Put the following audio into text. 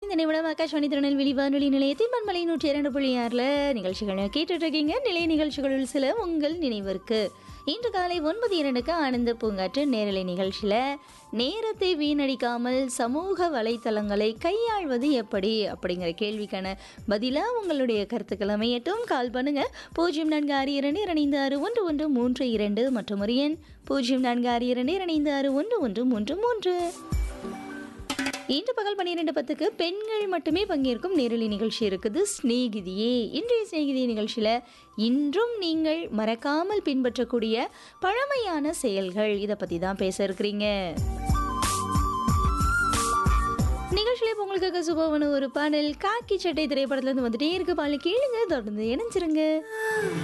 இந்த நிமிடம் ஆகாஷ்வாணி திருநெல்வேலி வானொலி நிலையத்தின் மண்மலை நூற்றி இரண்டு புள்ளி ஆறில் நிகழ்ச்சிகளை கேட்டுட்டு இருக்கீங்க நிலைய நிகழ்ச்சிகளில் சில உங்கள் நினைவிற்கு இன்று காலை ஒன்பது இரண்டுக்கு ஆனந்த பூங்காற்று நேரலை நிகழ்ச்சியில் நேரத்தை வீணடிக்காமல் சமூக வலைத்தளங்களை கையாள்வது எப்படி அப்படிங்கிற கேள்விக்கான பதிலாக உங்களுடைய கருத்துக்கள் அமையட்டும் கால் பண்ணுங்க பூஜ்ஜியம் நான்கு ஆறு இரண்டு இரண்டு ஆறு ஒன்று ஒன்று மூன்று இரண்டு மற்றும் ஒரு எண் பூஜ்ஜியம் நான்கு ஆறு இரண்டு இரண்டு ஆறு ஒன்று ஒன்று மூன்று மூன்று இன்று பகல் பன்னிரெண்டு பத்துக்கு பெண்கள் மட்டுமே பங்கேற்கும் நேரலை நிகழ்ச்சி இருக்குது ஸ்நேகிதியே இன்றைய ஸ்நேகிதி நிகழ்ச்சியில் இன்றும் நீங்கள் மறக்காமல் பின்பற்றக்கூடிய பழமையான செயல்கள் இதை பற்றி தான் பேச இருக்கிறீங்க நிகழ்ச்சியிலே இப்போ உங்களுக்கு சுபவன ஒரு பாடல் காக்கி சட்டை திரைப்படத்துல இருந்து வந்துட்டே இருக்கு பாடல் கேளுங்க தொடர்ந்து இணைஞ்சிருங்க